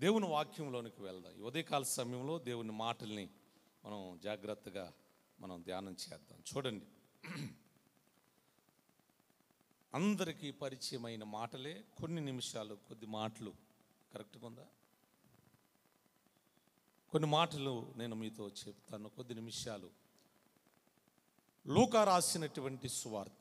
దేవుని వాక్యంలోనికి వెళ్దాం ఈ ఉదయకాల సమయంలో దేవుని మాటల్ని మనం జాగ్రత్తగా మనం ధ్యానం చేద్దాం చూడండి అందరికీ పరిచయమైన మాటలే కొన్ని నిమిషాలు కొద్ది మాటలు కరెక్ట్గా ఉందా కొన్ని మాటలు నేను మీతో చెప్తాను కొద్ది నిమిషాలు లూకా రాసినటువంటి సువార్త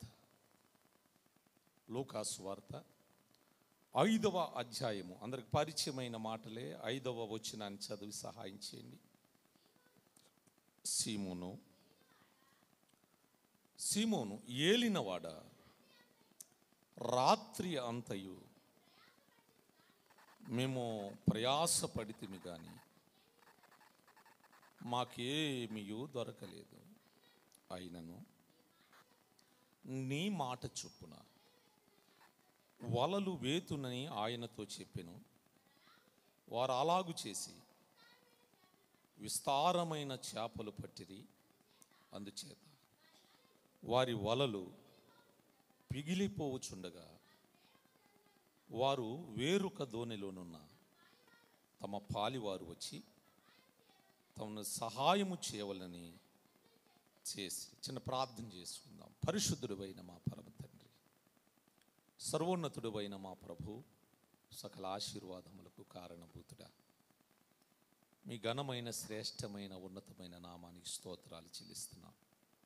లూకా సువార్త ఐదవ అధ్యాయము అందరికి పరిచయమైన మాటలే ఐదవ వచనాన్ని చదివి సహాయం చేయండి సీమోను సీమోను ఏలినవాడ రాత్రి అంతయు మేము ప్రయాసపడితిమి కానీ మాకేమియూ దొరకలేదు అయినను నీ మాట చొప్పున వలలు వేతునని ఆయనతో చెప్పెను వారు అలాగు చేసి విస్తారమైన చేపలు పట్టిరి అందుచేత వారి వలలు పిగిలిపోవచుండగా వారు వేరొక దోణిలోనున్న తమ పాలివారు వచ్చి తమను సహాయము చేయవలని చేసి చిన్న ప్రార్థన చేసుకుందాం పరిశుద్ధుడువైన మా పరమ తండ్రి సర్వోన్నతుడువైన మా ప్రభు సకల ఆశీర్వాదములకు కారణభూతుడా మీ ఘనమైన శ్రేష్టమైన ఉన్నతమైన నామానికి స్తోత్రాలు చెల్లిస్తున్నాం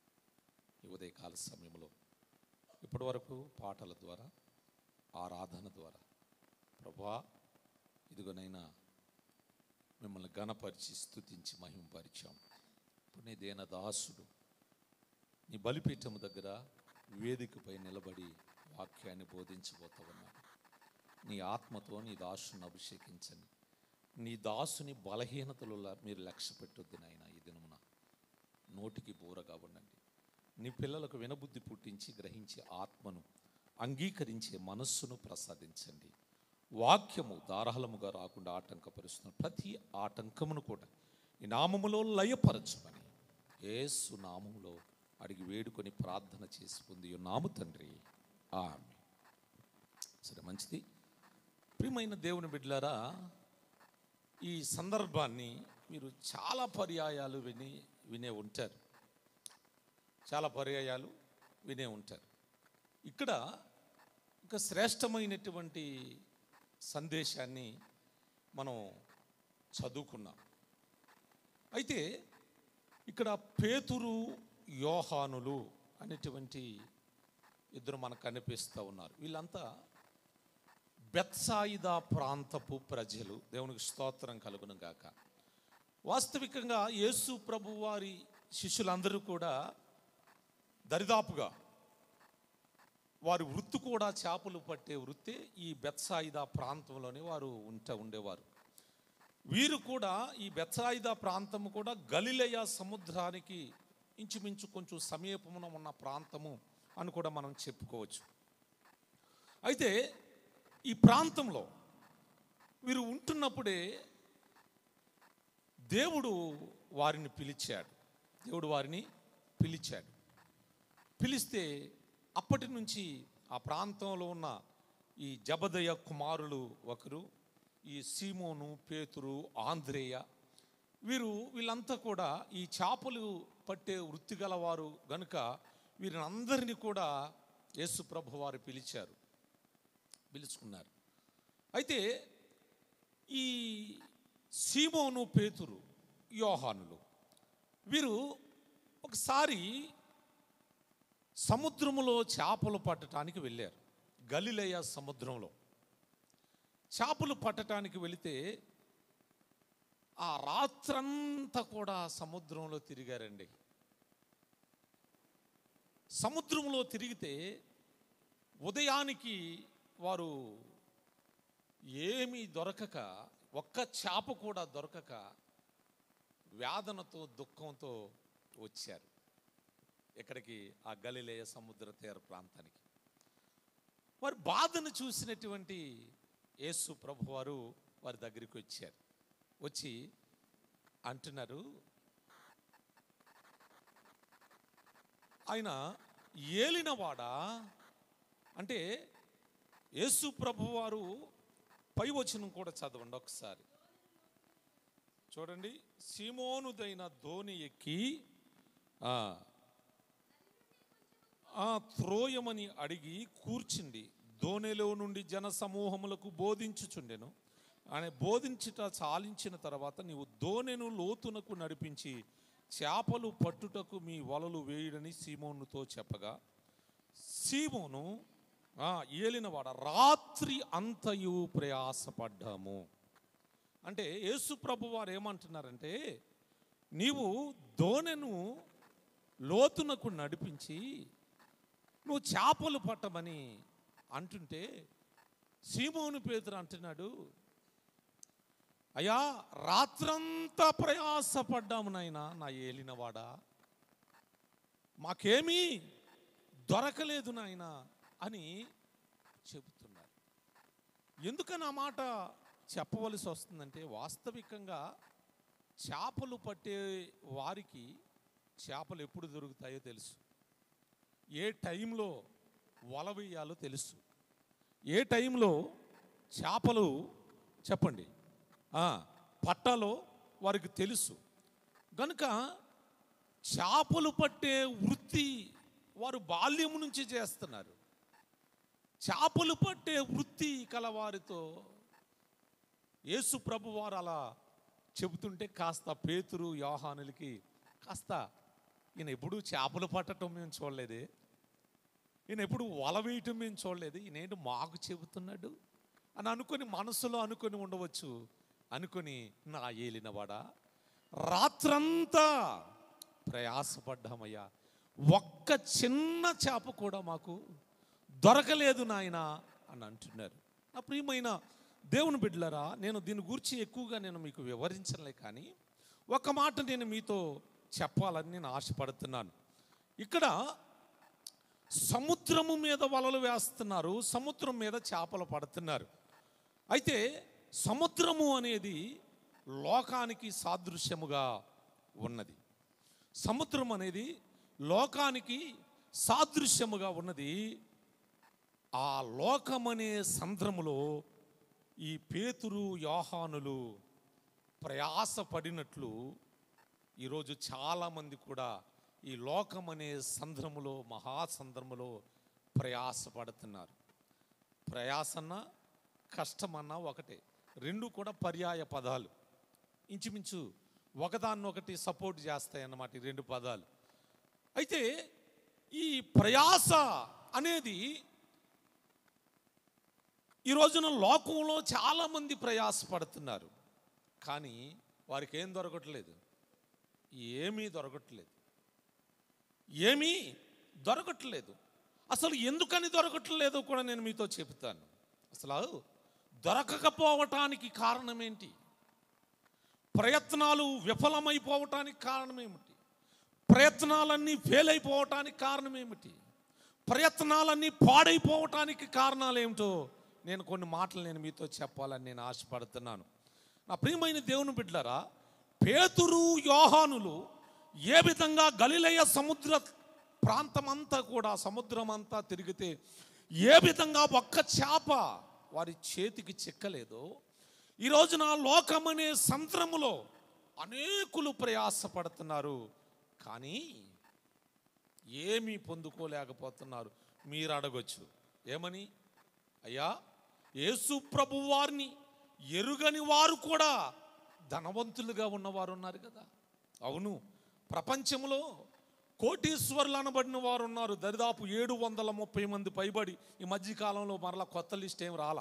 ఈ ఉదయకాల సమయంలో ఇప్పటి వరకు పాటల ద్వారా ఆరాధన ద్వారా ప్రభా ఇదిగోనైనా మిమ్మల్ని గణపరిచి స్తుతించి మహింపరిచాం ఇప్పుడు నీ దేన దాసుడు నీ బలిపీఠము దగ్గర వేదికపై నిలబడి వాక్యాన్ని బోధించబోతూ ఉన్నాడు నీ ఆత్మతో నీ దాసుని అభిషేకించండి నీ దాసుని బలహీనతలు మీరు లక్ష్య పెట్టొద్దు నాయన ఈ దినమున నోటికి బూరగా ఉండండి నీ పిల్లలకు వినబుద్ధి పుట్టించి గ్రహించే ఆత్మను అంగీకరించే మనస్సును ప్రసాదించండి వాక్యము దారాళముగా రాకుండా ఆటంకపరుస్తున్న ప్రతి ఆటంకమును కూడా ఈ నామములో లయపరచమని యేసు నామములో అడిగి వేడుకొని ప్రార్థన చేసి పొంది నాము తండ్రి ఆమె సరే మంచిది ప్రియమైన దేవుని బిడ్డలారా ఈ సందర్భాన్ని మీరు చాలా పర్యాయాలు విని వినే ఉంటారు చాలా పర్యాయాలు వినే ఉంటారు ఇక్కడ ఒక శ్రేష్టమైనటువంటి సందేశాన్ని మనం చదువుకున్నాం అయితే ఇక్కడ పేతురు యోహానులు అనేటువంటి ఇద్దరు మనకు కనిపిస్తూ ఉన్నారు వీళ్ళంతా బెత్సాయిదా ప్రాంతపు ప్రజలు దేవునికి స్తోత్రం కలుగును గాక వాస్తవికంగా యేసు ప్రభు వారి శిష్యులందరూ కూడా దరిదాపుగా వారి వృత్తి కూడా చేపలు పట్టే వృత్తి ఈ బెత్సాయిదా ప్రాంతంలోనే వారు ఉంట ఉండేవారు వీరు కూడా ఈ బెత్సాయిదా ప్రాంతం కూడా గలిలయ సముద్రానికి ఇంచుమించు కొంచెం సమీపమున ఉన్న ప్రాంతము అని కూడా మనం చెప్పుకోవచ్చు అయితే ఈ ప్రాంతంలో వీరు ఉంటున్నప్పుడే దేవుడు వారిని పిలిచాడు దేవుడు వారిని పిలిచాడు పిలిస్తే అప్పటి నుంచి ఆ ప్రాంతంలో ఉన్న ఈ జబదయ కుమారులు ఒకరు ఈ సీమోను పేతురు ఆంధ్రేయ వీరు వీళ్ళంతా కూడా ఈ చేపలు పట్టే వృత్తి గలవారు గనుక వీరిని అందరినీ కూడా యేసు ప్రభు వారు పిలిచారు పిలుచుకున్నారు అయితే ఈ సీమోను పేతురు యోహానులు వీరు ఒకసారి సముద్రములో చేపలు పట్టడానికి వెళ్ళారు గలిలయ సముద్రంలో చేపలు పట్టడానికి వెళితే ఆ రాత్రంతా కూడా సముద్రంలో తిరిగారండి సముద్రంలో తిరిగితే ఉదయానికి వారు ఏమీ దొరకక ఒక్క చేప కూడా దొరకక వేదనతో దుఃఖంతో వచ్చారు ఎక్కడికి ఆ గలిలేయ సముద్ర తీర ప్రాంతానికి వారి బాధను చూసినటువంటి యేసు ప్రభు వారు వారి దగ్గరికి వచ్చారు వచ్చి అంటున్నారు ఆయన ఏలినవాడా అంటే యేసు ప్రభు వారు పై వచనం కూడా చదవండి ఒకసారి చూడండి సీమోనుదైన ధోని ఎక్కి ఆ, ఆ త్రోయమని అడిగి కూర్చుండి దోణిలో నుండి జన సమూహములకు బోధించుచుండెను ఆయన బోధించుట చాలించిన తర్వాత నీవు దోణెను లోతునకు నడిపించి చేపలు పట్టుటకు మీ వలలు వేయుడని సీమోనుతో చెప్పగా సీమోను ఆ, ఏలినవాడ రాత్రి అంతయు ప్రయాసపడ్డాము అంటే యేసు ప్రభు వారు ఏమంటున్నారంటే నీవు దోణెను లోతునకు నడిపించి నువ్వు చేపలు పట్టమని అంటుంటే సీమోను పేతురు అంటున్నాడు అయ్యా రాత్రంతా ప్రయాసపడ్డాము నాయనా నా ఏలినవాడా మాకేమీ దొరకలేదు నాయన అని చెబుతున్నారు ఎందుకని ఆ మాట చెప్పవలసి వస్తుందంటే వాస్తవికంగా చేపలు పట్టే వారికి చేపలు ఎప్పుడు దొరుకుతాయో తెలుసు ఏ టైంలో వల వేయాలో తెలుసు ఏ టైంలో చేపలు చెప్పండి ఆ, పట్టాలో వారికి తెలుసు గనుక చేపలు పట్టే వృత్తి వారు బాల్యం నుంచి చేస్తున్నారు చేపలు పట్టే వృత్తి కలవారితో యేసు ప్రభు వారు అలా చెబుతుంటే కాస్త పేతురు యోహానులకి కాస్త ఈయన ఎప్పుడు చేపలు పట్టడం మేము చూడలేదే ఈయన ఎప్పుడు వల వేయటం మేము చూడలేదు ఈయన ఏంటి మాకు చెబుతున్నాడు అని అనుకొని మనసులో అనుకొని ఉండవచ్చు అనుకొని నా ఏలినవాడా రాత్రంతా ప్రయాసపడ్డామయ్యా ఒక్క చిన్న చేప కూడా మాకు దొరకలేదు నాయన అని అంటున్నారు నా ప్రియమైన దేవుని బిడ్డలరా నేను దీని గురించి ఎక్కువగా నేను మీకు వివరించలే కానీ ఒక మాట నేను మీతో చెప్పాలని నేను ఆశపడుతున్నాను ఇక్కడ సముద్రము మీద వలలు వేస్తున్నారు సముద్రం మీద చేపలు పడుతున్నారు అయితే సముద్రము అనేది లోకానికి సాదృశ్యముగా ఉన్నది సముద్రం అనేది లోకానికి సాదృశ్యముగా ఉన్నది ఆ లోకమనే సంద్రములో ఈ పేతురు యోహానులు ప్రయాసపడినట్లు ఈరోజు చాలామంది కూడా ఈ లోకమనే సంద్రములో మహాసంద్రములో ప్రయాసపడుతున్నారు ప్రయాసన్నా కష్టమన్నా ఒకటే రెండు కూడా పర్యాయ పదాలు ఇంచుమించు ఒకదాన్నొకటి సపోర్ట్ చేస్తాయి అన్నమాట ఈ రెండు పదాలు అయితే ఈ ప్రయాస అనేది ఈ రోజున లోకంలో చాలామంది ప్రయాసపడుతున్నారు కానీ వారికి ఏం దొరకట్లేదు ఏమీ దొరకట్లేదు ఏమీ దొరకట్లేదు అసలు ఎందుకని దొరకట్లేదో కూడా నేను మీతో చెబుతాను అసలు దొరకకపోవటానికి కారణం ఏంటి ప్రయత్నాలు విఫలమైపోవటానికి కారణం ఏమిటి ప్రయత్నాలన్నీ ఫెయిల్ అయిపోవటానికి కారణం ఏమిటి ప్రయత్నాలన్నీ పాడైపోవటానికి కారణాలు ఏమిటో నేను కొన్ని మాటలు నేను మీతో చెప్పాలని నేను ఆశపడుతున్నాను నా ప్రియమైన దేవుని బిడ్డలారా పేతురు యోహానులు ఏ విధంగా గలిలయ సముద్ర ప్రాంతమంతా కూడా సముద్రం అంతా తిరిగితే ఏ విధంగా ఒక్క చేప వారి చేతికి చిక్కలేదో ఈ రోజున లోకమనే సంద్రములో అనేకులు ప్రయాసపడుతున్నారు కానీ ఏమీ పొందుకోలేకపోతున్నారు మీరు అడగొచ్చు ఏమని అయ్యా యేసు ప్రభు వారిని ఎరుగని వారు కూడా ధనవంతులుగా ఉన్నవారు ఉన్నారు కదా అవును ప్రపంచంలో కోటీశ్వరులు అనబడిన వారు ఉన్నారు దరిదాపు ఏడు వందల ముప్పై మంది పైబడి ఈ మధ్యకాలంలో మరలా కొత్త లిస్ట్ ఏం రాలా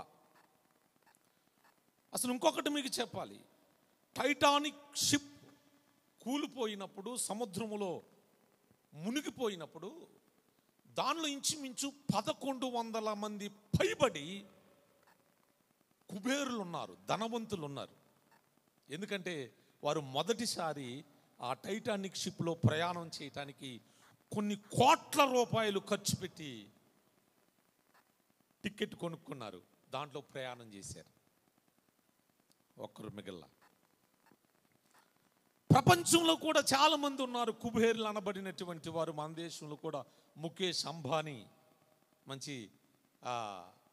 అసలు ఇంకొకటి మీకు చెప్పాలి టైటానిక్ షిప్ కూలిపోయినప్పుడు సముద్రములో మునిగిపోయినప్పుడు దానిలో ఇంచుమించు పదకొండు వందల మంది పైబడి కుబేరులు ఉన్నారు ధనవంతులు ఉన్నారు ఎందుకంటే వారు మొదటిసారి ఆ టైటానిక్ షిప్లో ప్రయాణం చేయటానికి కొన్ని కోట్ల రూపాయలు ఖర్చు పెట్టి టికెట్ కొనుక్కున్నారు దాంట్లో ప్రయాణం చేశారు ఒక్కరు మిగిల్ల ప్రపంచంలో కూడా చాలా మంది ఉన్నారు కుబేర్లు అనబడినటువంటి వారు మన దేశంలో కూడా ముఖేష్ అంబానీ మంచి ఆ,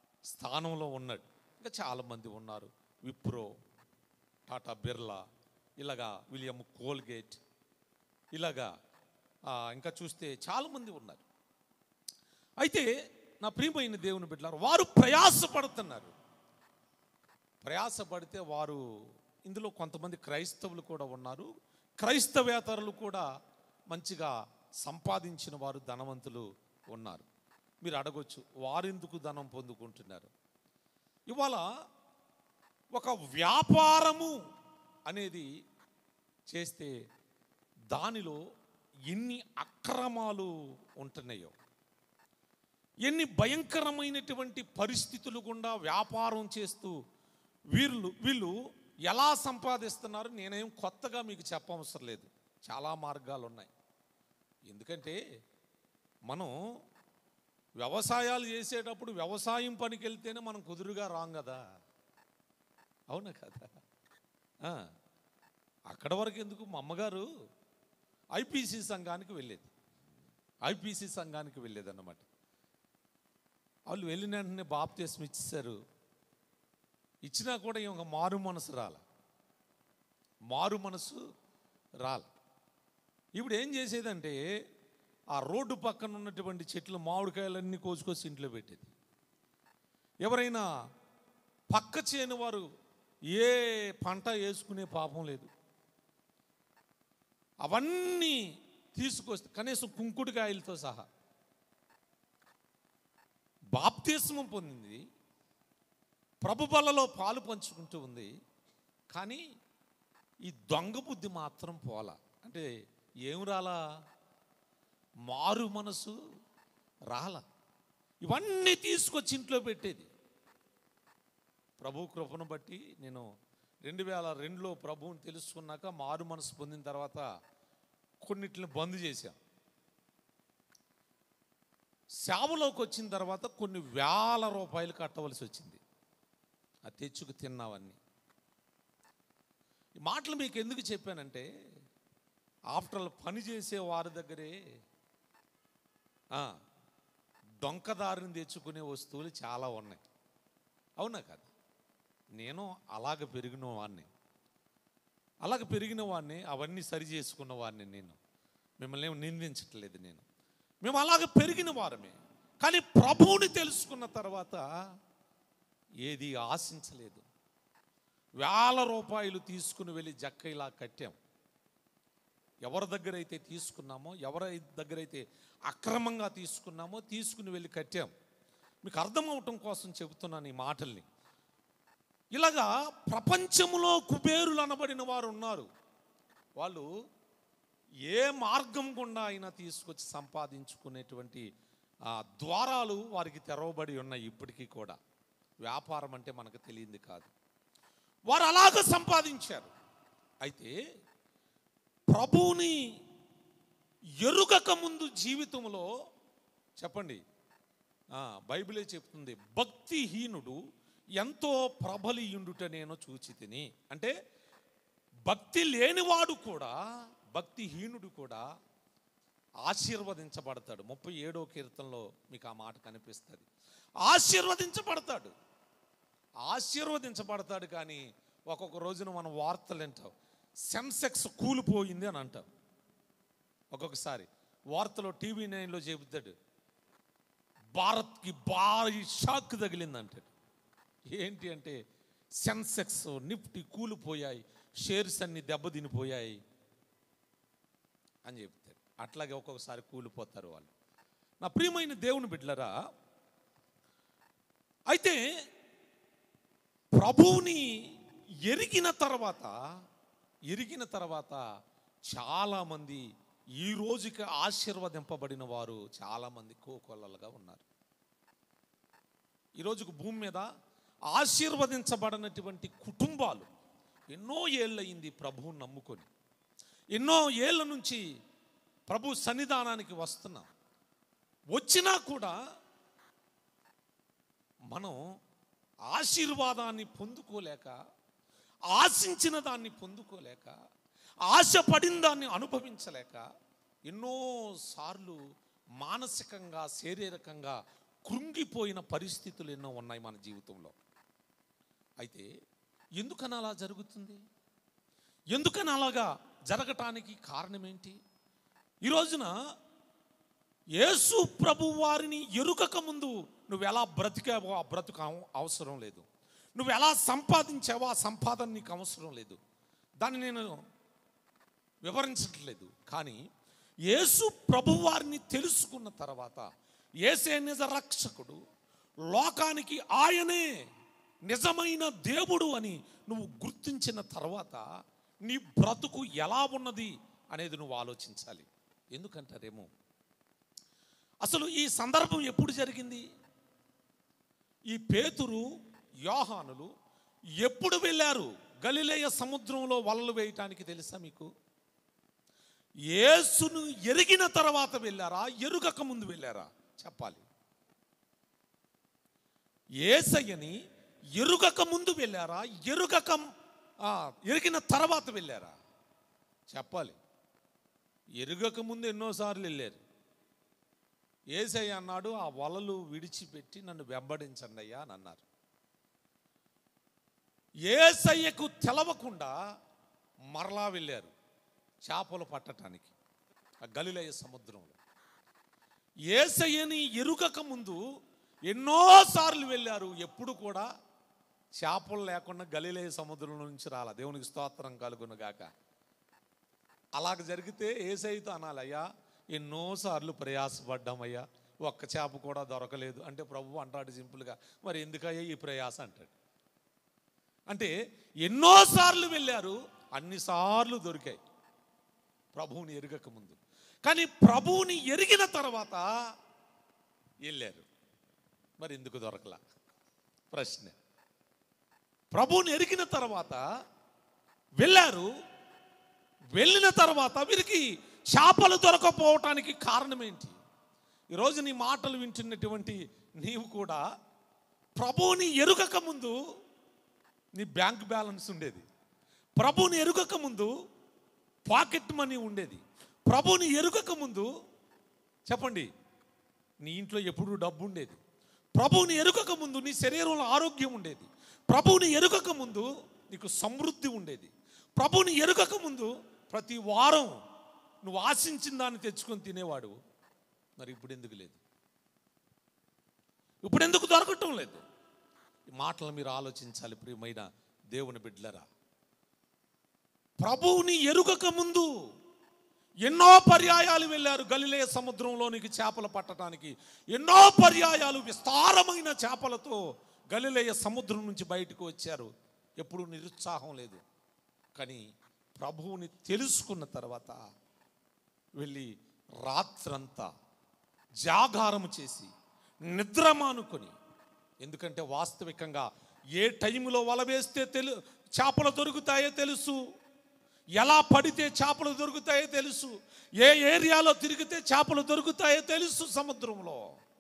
స్థానంలో ఉన్నాడు ఇంకా చాలా మంది ఉన్నారు విప్రో టాటా బిర్లా ఇలాగా విలియం కోల్గేట్ ఇలాగా ఆ, ఇంకా చూస్తే చాలామంది ఉన్నారు అయితే నా ప్రియమైన దేవుని బిడ్డలారు వారు ప్రయాసపడుతున్నారు ప్రయాసపడితే వారు ఇందులో కొంతమంది క్రైస్తవులు కూడా ఉన్నారు క్రైస్తవేతరులు కూడా మంచిగా సంపాదించిన వారు ధనవంతులు ఉన్నారు మీరు అడగొచ్చు వారెందుకు ధనం పొందుకుంటున్నారు ఇవాళ ఒక వ్యాపారము అనేది చేస్తే దానిలో ఎన్ని అక్రమాలు ఉంటున్నాయో ఎన్ని భయంకరమైనటువంటి పరిస్థితులు గుండా వ్యాపారం చేస్తూ వీళ్ళు వీళ్ళు ఎలా సంపాదిస్తున్నారు నేనేం కొత్తగా మీకు చెప్పవసరం లేదు చాలా మార్గాలు ఉన్నాయి ఎందుకంటే మనం వ్యవసాయాలు చేసేటప్పుడు వ్యవసాయం పనికి వెళ్తేనే మనం కుదురుగా రాం కదా అవునా కదా ఆ, అక్కడ వరకు ఎందుకు మా అమ్మగారు ఐపీసీ సంఘానికి వెళ్ళేది ఐపీసీ సంఘానికి వెళ్ళేది అన్నమాట వాళ్ళు వెళ్ళిన వెంటనే బాప్తీసం ఇచ్చేసారు ఇచ్చినా కూడా ఒక మారు మనసు రాల మారు మనసు రాల ఇప్పుడు ఏం చేసేదంటే ఆ రోడ్డు పక్కన ఉన్నటువంటి చెట్లు మామిడికాయలన్నీ కోసుకొచ్చి ఇంట్లో పెట్టేది ఎవరైనా పక్క చేయని వారు ఏ పంట వేసుకునే పాపం లేదు అవన్నీ తీసుకొస్తే కనీసం కుంకుడుకాయలతో సహా బాప్తిస్మం పొందింది ప్రభు బలలో పాలు పంచుకుంటూ ఉంది కానీ ఈ దొంగ బుద్ధి మాత్రం పోలా అంటే ఏం రాలా మారు మనసు రాల ఇవన్నీ తీసుకొచ్చి ఇంట్లో పెట్టేది ప్రభు కృపను బట్టి నేను రెండు వేల రెండులో ప్రభువుని తెలుసుకున్నాక మారు మనసు పొందిన తర్వాత కొన్నిటిని బంద్ చేశాం సేవలోకి వచ్చిన తర్వాత కొన్ని వేల రూపాయలు కట్టవలసి వచ్చింది ఆ తెచ్చుకు తిన్నావన్నీ ఈ మాటలు మీకు ఎందుకు చెప్పానంటే ఆఫ్టర్ ఆల్ పని చేసే వారి దగ్గరే ఆ, డొంకదారిని తెచ్చుకునే వస్తువులు చాలా ఉన్నాయి అవునా కదా నేను అలాగ పెరిగిన వాడిని అలాగ పెరిగిన వాడిని అవన్నీ సరి చేసుకున్న వాడిని నేను మిమ్మల్ని ఏమి నిందించట్లేదు నేను మేము అలాగ పెరిగిన వారమే కానీ ప్రభువుని తెలుసుకున్న తర్వాత ఏది ఆశించలేదు వేల రూపాయలు తీసుకుని వెళ్ళి జక్క ఇలా కట్టాం ఎవరి దగ్గర అయితే తీసుకున్నామో ఎవరి దగ్గర అయితే అక్రమంగా తీసుకున్నామో తీసుకుని వెళ్ళి కట్టాం మీకు అర్థం అవటం కోసం చెబుతున్నాను ఈ మాటల్ని ఇలాగా ప్రపంచంలో కుబేరులు అనబడిన వారు ఉన్నారు వాళ్ళు ఏ మార్గం గుండా అయినా తీసుకొచ్చి సంపాదించుకునేటువంటి ఆ, ద్వారాలు వారికి తెరవబడి ఉన్నాయి ఇప్పటికీ కూడా వ్యాపారం అంటే మనకు తెలియంది కాదు వారు అలాగ సంపాదించారు అయితే ప్రభువుని ఎరుగక ముందు జీవితంలో చెప్పండి ఆ, బైబిలే చెప్తుంది భక్తిహీనుడు ఎంతో ప్రబలియుండుట నేను చూచి తిని అంటే భక్తి లేనివాడు కూడా భక్తిహీనుడు కూడా ఆశీర్వదించబడతాడు ముప్పై ఏడో కీర్తనలో మీకు ఆ మాట కనిపిస్తుంది ఆశీర్వదించబడతాడు ఆశీర్వదించబడతాడు కానీ ఒక్కొక్క రోజున మనం వార్తలు వింటాం సెన్సెక్స్ కూలిపోయింది అని అంటాం ఒక్కొక్కసారి వార్తలో టీవీ నైన్లో చెబుతాడు భారత్కి భారీ షాక్ తగిలింది అంటాడు ఏంటి అంటే సెన్సెక్స్ నిఫ్టీ కూలిపోయాయి షేర్స్ అన్ని దెబ్బతినిపోయాయి అని చెప్తారు అట్లాగే ఒక్కొక్కసారి కూలిపోతారు వాళ్ళు నా ప్రియమైన దేవుని బిడ్డలరా అయితే ప్రభువుని ఎరిగిన తర్వాత ఎరిగిన తర్వాత చాలామంది ఈ రోజుకి ఆశీర్వదింపబడిన వారు చాలామంది కోకొల్లలుగా ఉన్నారు ఈ రోజుకు భూమి మీద ఆశీర్వదించబడినటువంటి కుటుంబాలు ఎన్నో ఏళ్ళయింది ప్రభువుని నమ్ముకొని ఎన్నో ఏళ్ళ నుంచి ప్రభు సన్నిధానానికి వస్తున్నాం వచ్చినా కూడా మనం ఆశీర్వాదాన్ని పొందుకోలేక ఆశించిన దాన్ని పొందుకోలేక ఆశపడిన దాన్ని అనుభవించలేక ఎన్నోసార్లు మానసికంగా శారీరకంగా కృంగిపోయిన పరిస్థితులు ఎన్నో ఉన్నాయి మన జీవితంలో అయితే ఎందుకని అలా జరుగుతుంది ఎందుకని అలాగా జరగటానికి కారణం ఏంటి ఈ రోజున యేసు ప్రభు వారిని ఎరుకక ముందు నువ్వు ఎలా బ్రతికావో ఆ బ్రతుకు అవ- అవసరం లేదు నువ్వు ఎలా సంపాదించావో ఆ సంపాదన నీకు అవసరం లేదు దాన్ని నేను వివరించట్లేదు కానీ యేసు ప్రభువారిని తెలుసుకున్న తర్వాత ఏసే నిజ రక్షకుడు లోకానికి ఆయనే నిజమైన దేవుడు అని నువ్వు గుర్తించిన తర్వాత నీ బ్రతుకు ఎలా ఉన్నది అనేది నువ్వు ఆలోచించాలి ఎందుకంటారేమో అసలు ఈ సందర్భం ఎప్పుడు జరిగింది ఈ పేతురు యోహానులు ఎప్పుడు వెళ్ళారు గలిలేయ సముద్రంలో వలలు వేయటానికి తెలుసా మీకు యేసును ఎరిగిన తర్వాత వెళ్ళారా ఎరుగక ముందు వెళ్ళారా చెప్పాలి ఏసయ్యని ఎరుగక ముందు వెళ్ళారా ఎరుగక ఆ, ఎరిగిన తర్వాత వెళ్ళారా చెప్పాలి ఎరుగక ముందు ఎన్నోసార్లు వెళ్ళారు ఏసయ్య అన్నాడు ఆ వలలు విడిచిపెట్టి నన్ను వెంబడించండి అయ్యా అని అన్నారు ఏసయ్యకు తెలవకుండా మరలా వెళ్ళారు చేపలు పట్టటానికి ఆ గలిలయ సముద్రంలో ఏసయ్యని ఎరుగక ముందు ఎన్నోసార్లు వెళ్ళారు ఎప్పుడు కూడా చేపలు లేకుండా గలిలయ సముద్రం నుంచి రాల దేవునికి స్తోత్రం కలుగును గాక అలాగ జరిగితే ఏసైతో అనాలి అయ్యా ఎన్నోసార్లు ప్రయాసపడ్డామయ్యా ఒక్క చేప కూడా దొరకలేదు అంటే ప్రభు అంటాడు సింపుల్గా మరి ఎందుకయ్యా ఈ ప్రయాస అంటాడు అంటే ఎన్నోసార్లు వెళ్ళారు అన్నిసార్లు దొరికాయి ప్రభువుని ఎరగక ముందు కానీ ప్రభువుని ఎరిగిన తర్వాత వెళ్ళారు మరి ఎందుకు దొరకలా ప్రశ్న ప్రభువుని ఎరిగిన తర్వాత వెళ్ళారు వెళ్ళిన తర్వాత వీరికి చేపలు దొరకపోవటానికి కారణం ఏంటి ఈరోజు నీ మాటలు వింటున్నటువంటి నీవు కూడా ప్రభువుని ఎరుగక ముందు నీ బ్యాంక్ బ్యాలెన్స్ ఉండేది ప్రభువుని ఎరుగక ముందు పాకెట్ మనీ ఉండేది ప్రభువుని ఎరుగక ముందు చెప్పండి నీ ఇంట్లో ఎప్పుడు డబ్బు ఉండేది ప్రభువుని ఎరుగక ముందు నీ శరీరంలో ఆరోగ్యం ఉండేది ప్రభువుని ఎరుగక ముందు నీకు సమృద్ధి ఉండేది ప్రభువుని ఎరుగక ముందు ప్రతి వారం నువ్వు ఆశించిన దాన్ని తెచ్చుకొని తినేవాడు మరి ఇప్పుడు ఎందుకు లేదు ఇప్పుడు ఎందుకు దొరకటం లేదు ఈ మాటలు మీరు ఆలోచించాలి ప్రియమైన దేవుని బిడ్డలరా ప్రభువుని ఎరుగక ముందు ఎన్నో పర్యాయాలు వెళ్ళారు గలిలే సముద్రంలోనికి చేపలు పట్టడానికి ఎన్నో పర్యాయాలు విస్తారమైన చేపలతో గలిలేయ సముద్రం నుంచి బయటకు వచ్చారు ఎప్పుడు నిరుత్సాహం లేదు కానీ ప్రభువుని తెలుసుకున్న తర్వాత వెళ్ళి రాత్రంతా జాగారం చేసి నిద్ర మానుకొని ఎందుకంటే వాస్తవికంగా ఏ టైంలో వల వేస్తే తెలు చేపలు దొరుకుతాయో తెలుసు ఎలా పడితే చేపలు దొరుకుతాయో తెలుసు ఏ ఏరియాలో తిరిగితే చేపలు దొరుకుతాయో తెలుసు సముద్రంలో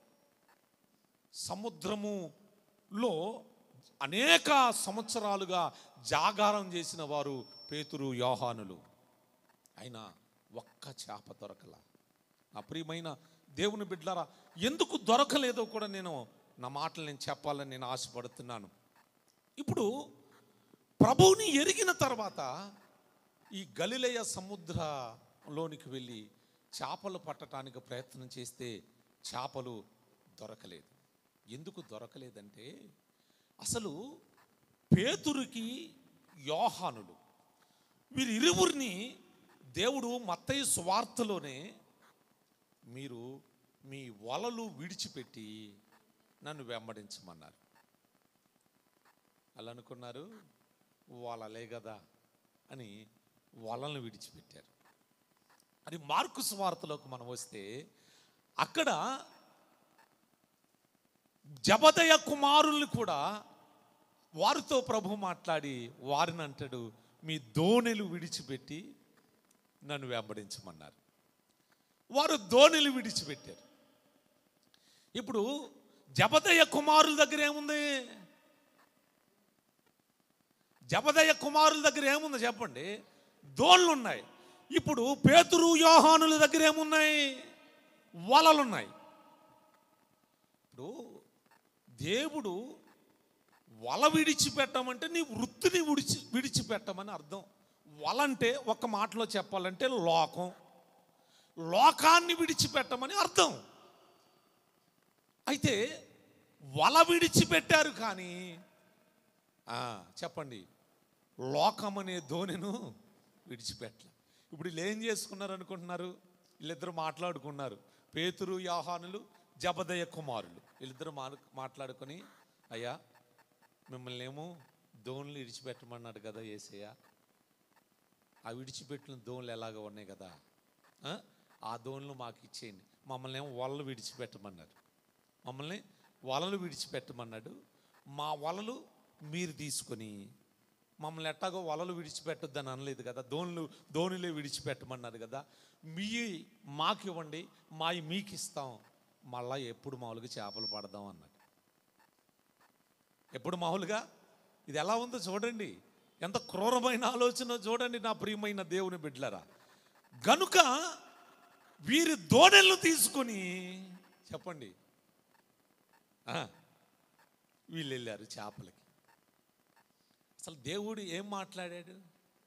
సముద్రములో అనేక సంవత్సరాలుగా జాగారం చేసిన వారు పేతురు యోహానులు అయినా ఒక్క చేప దొరకల నా ప్రియమైన దేవుని బిడ్డలారా ఎందుకు దొరకలేదో కూడా నేను నా మాటలు నేను చెప్పాలని నేను ఆశపడుతున్నాను ఇప్పుడు ప్రభువుని ఎరిగిన తర్వాత ఈ గలిలయ సముద్రలోనికి వెళ్ళి చేపలు పట్టడానికి ప్రయత్నం చేస్తే చేపలు దొరకలేదు ఎందుకు దొరకలేదంటే అసలు పేతురికి యోహానులు వీరి ఇరువురిని దేవుడు మత్తయి సువార్తలోనే మీరు మీ వలలు విడిచిపెట్టి నన్ను వెంబడించమన్నారు అలా అనుకున్నారు వలలే కదా అని వలలను విడిచిపెట్టారు అది మార్కు సువార్తలోకి మనం వస్తే అక్కడ జబదయ కుమారుల్ని కూడా వారితో ప్రభు మాట్లాడి వారిని అంటాడు మీ దోణెలు విడిచిపెట్టి నన్ను వెంబడించమన్నారు వారు దోణెలు విడిచిపెట్టారు ఇప్పుడు జబదయ కుమారుల దగ్గర ఏముంది జబదయ కుమారుల దగ్గర ఏముంది చెప్పండి దోళ్ళు ఉన్నాయి ఇప్పుడు పేతురు యోహానుల దగ్గర ఏమున్నాయి వలలున్నాయి ఇప్పుడు దేవుడు వల విడిచిపెట్టమంటే నీ వృత్తిని విడిచి విడిచిపెట్టమని అర్థం వల అంటే ఒక మాటలో చెప్పాలంటే లోకం లోకాన్ని విడిచిపెట్టమని అర్థం అయితే వల విడిచిపెట్టారు కానీ ఆ, చెప్పండి లోకం అనే ధోనిను విడిచిపెట్టలే ఇప్పుడు వీళ్ళు ఏం చేసుకున్నారు అనుకుంటున్నారు వీళ్ళిద్దరు మాట్లాడుకున్నారు పేతురు యాహానులు జబదయ్య కుమారులు వీళ్ళిద్దరు మా మాట్లాడుకొని అయ్యా మిమ్మల్ని ఏమో ధోనులు విడిచిపెట్టమన్నాడు కదా ఏసయ్య ఆ విడిచిపెట్టిన దోణులు ఎలాగ ఉన్నాయి కదా ఆ? ఆ దోణులు మాకు ఇచ్చేయండి మమ్మల్ని ఏమో వలలు విడిచిపెట్టమన్నారు మమ్మల్ని వలలు విడిచిపెట్టమన్నాడు మా వలలు మీరు తీసుకొని మమ్మల్ని ఎట్టాగో వలలు విడిచిపెట్టొద్దని అనలేదు కదా దోణులు దోణులే విడిచిపెట్టమన్నారు కదా మీ మాకు ఇవ్వండి మావి మీకు ఇస్తాం మళ్ళా ఎప్పుడు మామూలుగా చేపలు పడదాం అన్నాడు ఎప్పుడు మామూలుగా ఇది ఎలా ఉందో చూడండి ఎంత క్రూరమైన ఆలోచన చూడండి నా ప్రియమైన దేవుని బిడ్డలరా గనుక వీరి దోణెలను తీసుకొని చెప్పండి ఆ, వీళ్ళు వెళ్ళారు చేపలకి అసలు దేవుడు ఏం మాట్లాడాడు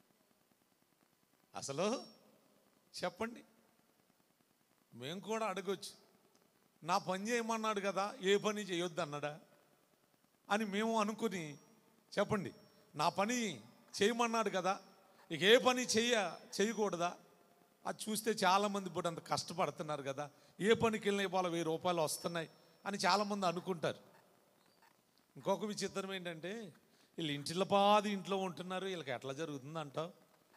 అసలు చెప్పండి మేము కూడా అడగొచ్చు నా పని చేయమన్నాడు కదా ఏ పని చేయొద్దు అన్నాడా అని మేము అనుకుని చెప్పండి నా పని చేయమన్నాడు కదా ఇక ఏ పని చెయ్య చేయకూడదా అది చూస్తే చాలామంది ఇప్పుడు అంత కష్టపడుతున్నారు కదా ఏ పనికి వెళ్ళిన ఇవాళ వెయ్యి రూపాయలు వస్తున్నాయి అని చాలామంది అనుకుంటారు ఇంకొక విచిత్రం ఏంటంటే వీళ్ళు ఇంటిలో పాది ఇంట్లో ఉంటున్నారు వీళ్ళకి ఎట్లా జరుగుతుంది అంటావు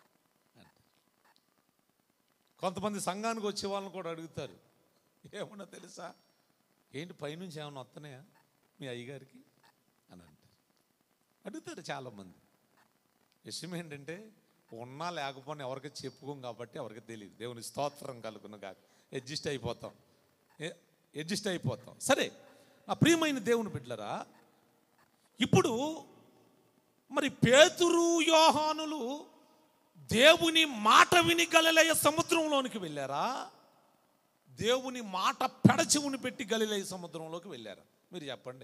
కొంతమంది సంఘానికి వచ్చే వాళ్ళని కూడా అడుగుతారు ఏమన్నా తెలుసా ఏంటి పైనుంచి ఏమన్నా వస్తున్నాయా మీ అయ్యగారికి అని అంటారు అడుగుతారు చాలామంది విషయం ఏంటంటే ఉన్నా లేకపోయినా ఎవరికి చెప్పుకోం కాబట్టి ఎవరికి తెలియదు దేవుని స్తోత్రం కలుగును కాక అడ్జస్ట్ అయిపోతాం అడ్జస్ట్ అయిపోతాం సరే నా ప్రియమైన దేవుని బిడ్డలరా ఇప్పుడు మరి పేతురు యోహానులు దేవుని మాట విని గలిలయ సముద్రంలోనికి వెళ్ళారా దేవుని మాట పెడచెవుని పెట్టి గలిలయ సముద్రంలోకి వెళ్ళారా మీరు చెప్పండి